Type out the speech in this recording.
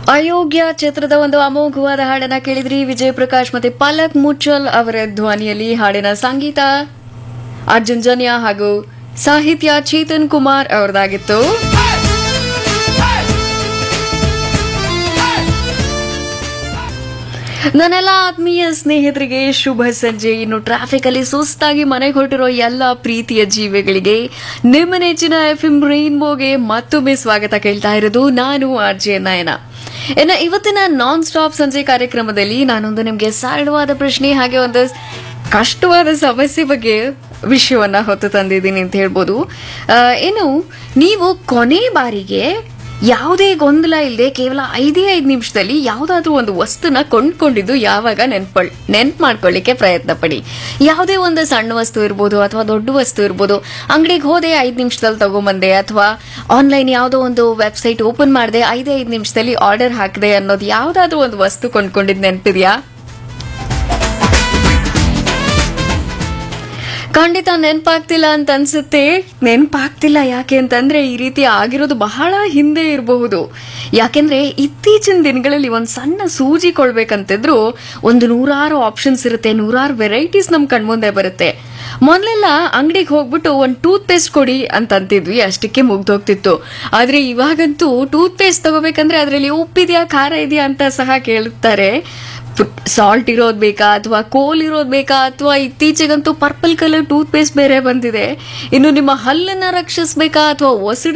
ಅಯೋಗ್ಯ ಚಿತ್ರದ ಒಂದು ಅಮೋಘವಾದ ಹಾಡನ್ನ ಕೇಳಿದ್ರಿ ವಿಜಯ್ ಪ್ರಕಾಶ್ ಮತ್ತೆ ಪಲಕ್ ಮುಚ್ಚಲ್ ಅವರ ಧ್ವನಿಯಲ್ಲಿ ಹಾಡಿನ ಸಂಗೀತ ಅರ್ಜುನ್ ಜನ್ಯ ಹಾಗೂ ಸಾಹಿತ್ಯ ಚೇತನ್ ಕುಮಾರ್ ಅವರದಾಗಿತ್ತು ನನ್ನೆಲ್ಲ ಆತ್ಮೀಯ ಸ್ನೇಹಿತರಿಗೆ ಶುಭ ಸಂಜೆ ಇನ್ನು ಟ್ರಾಫಿಕ್ ಅಲ್ಲಿ ಸುಸ್ತಾಗಿ ಮನೆಗೆ ಹೊರಟಿರೋ ಎಲ್ಲ ಪ್ರೀತಿಯ ಜೀವಿಗಳಿಗೆ ನಿಮ್ಮ ನೆಚ್ಚಿನ ಎಫ್ ಎಂ ರೈನ್ಬೋಗೆ ಮತ್ತೊಮ್ಮೆ ಸ್ವಾಗತ ಕೇಳ್ತಾ ಇರೋದು ನಾನು ಆರ್ ಜೆ ನಯನ ಇನ್ನು ಇವತ್ತಿನ ನಾನ್ ಸ್ಟಾಪ್ ಸಂಜೆ ಕಾರ್ಯಕ್ರಮದಲ್ಲಿ ನಾನೊಂದು ನಿಮಗೆ ಸರಳವಾದ ಪ್ರಶ್ನೆ ಹಾಗೆ ಒಂದು ಕಷ್ಟವಾದ ಸಮಸ್ಯೆ ಬಗ್ಗೆ ವಿಷಯವನ್ನ ಹೊತ್ತು ತಂದಿದ್ದೀನಿ ಅಂತ ಹೇಳ್ಬೋದು ಆ, ಇನ್ನು ನೀವು ಕೊನೆ ಬಾರಿಗೆ ಯಾವುದೇ ಗೊಂದಲ ಇಲ್ಲದೆ ಕೇವಲ ಐದೇ ಐದು ನಿಮಿಷದಲ್ಲಿ ಯಾವುದಾದ್ರೂ ಒಂದು ವಸ್ತುನ ಕೊಂಡ್ಕೊಂಡಿದ್ದು ಯಾವಾಗ ನೆನ್ಪಳ್ ನೆನ್ಪು ಮಾಡ್ಕೊಳ್ಳಿಕ್ಕೆ ಪ್ರಯತ್ನ ಪಡಿ ಯಾವುದೇ ಒಂದು ಸಣ್ಣ ವಸ್ತು ಇರ್ಬೋದು ಅಥವಾ ದೊಡ್ಡ ವಸ್ತು ಇರ್ಬೋದು ಅಂಗಡಿಗೆ ಹೋದೆ ಐದು ನಿಮಿಷದಲ್ಲಿ ತಗೊಂಬಂದೆ ಅಥವಾ ಆನ್ಲೈನ್ ಯಾವುದೋ ಒಂದು ವೆಬ್ಸೈಟ್ ಓಪನ್ ಮಾಡಿದೆ ಐದೇ ಐದು ನಿಮಿಷದಲ್ಲಿ ಆರ್ಡರ್ ಹಾಕಿದೆ ಅನ್ನೋದು ಯಾವುದಾದ್ರೂ ಒಂದು ವಸ್ತು ಕೊಂಡ್ಕೊಂಡಿದ್ದು ನೆನಪಿದೆಯಾ ಖಂಡಿತ ನೆನಪಾಗ್ತಿಲ್ಲ ಅಂತ ಅನ್ಸುತ್ತೆ ನೆನಪಾಗ್ತಿಲ್ಲ ಯಾಕೆ ಅಂತಂದ್ರೆ ಈ ರೀತಿ ಆಗಿರೋದು ಬಹಳ ಹಿಂದೆ ಇರಬಹುದು ಯಾಕೆಂದ್ರೆ ಇತ್ತೀಚಿನ ದಿನಗಳಲ್ಲಿ ಒಂದ್ ಸಣ್ಣ ಸೂಜಿ ಕೊಳ್ಬೇಕಂತಿದ್ರು ಒಂದು ನೂರಾರು ಆಪ್ಷನ್ಸ್ ಇರುತ್ತೆ ನೂರಾರು ವೆರೈಟೀಸ್ ನಮ್ ಕಣ್ಮುಂದೆ ಬರುತ್ತೆ ಮೊದಲೆಲ್ಲ ಅಂಗಡಿಗೆ ಹೋಗ್ಬಿಟ್ಟು ಒಂದು ಟೂತ್ ಪೇಸ್ಟ್ ಕೊಡಿ ಅಂತ ಅಂತಿದ್ವಿ ಅಷ್ಟಕ್ಕೆ ಮುಗ್ದೋಗ್ತಿತ್ತು ಆದ್ರೆ ಇವಾಗಂತೂ ಟೂತ್ ಪೇಸ್ಟ್ ತಗೋಬೇಕಂದ್ರೆ ಅದರಲ್ಲಿ ಉಪ್ಪಿದೆಯಾ ಖಾರ ಇದೆಯಾ ಅಂತ ಸಹ ಕೇಳುತ್ತಾರೆ ಸಾಲ್ಟ್ ಇರೋದ್ ಬೇಕಾ ಅಥವಾ ಕೋಲ್ ಇರೋದ್ ಬೇಕಾ ಅಥವಾ ಇತ್ತೀಚೆಗಂತೂ ಪರ್ಪಲ್ ಕಲರ್ ಟೂತ್ ಪೇಸ್ಟ್ ಬೇರೆ ಬಂದಿದೆ ಇನ್ನು ನಿಮ್ಮ ಹಲ್ಲನ್ನ ರಕ್ಷಿಸ್ಬೇಕಾ ಅಥವಾ ಒಸಡು